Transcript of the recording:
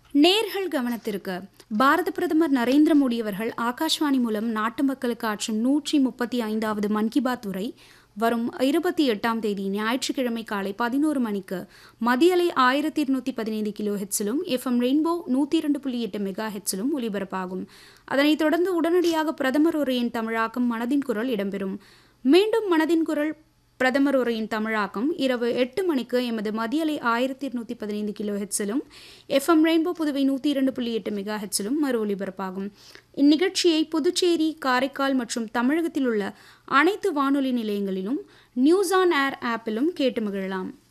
நேர்கள் கவனத்திற்கு பாரத பிரதமர் நரேந்திர மோடி அவர்கள் ஆகாஷ்வாணி மூலம் நாட்டு மக்களுக்கு ஆற்றும் நூற்றி முப்பத்தி ஐந்தாவது மன் கி பாத் உரை வரும் இருபத்தி எட்டாம் தேதி ஞாயிற்றுக்கிழமை காலை பதினோரு மணிக்கு மதியலை ஆயிரத்தி இருநூத்தி பதினைந்து கிலோ ஹெட்ஸிலும் எஃப்எம் ரெயின்போ நூற்றி இரண்டு புள்ளி எட்டு மெகா ஹெட்ஸிலும் ஒலிபரப்பாகும் அதனைத் தொடர்ந்து உடனடியாக பிரதமர் உரையின் தமிழாக்கம் மனதின் குரல் இடம்பெறும் மீண்டும் மனதின் குரல் பிரதமர் உரையின் தமிழாக்கம் இரவு எட்டு மணிக்கு எமது மதியலை ஆயிரத்தி இருநூத்தி பதினைந்து கிலோ ஹெட்ஸிலும் எஃப்எம் ரெயின்போ புதுவை நூற்றி இரண்டு புள்ளி எட்டு மெகா ஹெட்ஸிலும் மறு ஒலிபரப்பாகும் இந்நிகழ்ச்சியை புதுச்சேரி காரைக்கால் மற்றும் தமிழகத்தில் உள்ள அனைத்து வானொலி நிலையங்களிலும் நியூஸ் ஆன் ஏர் ஆப்பிலும் கேட்டு மகிழலாம்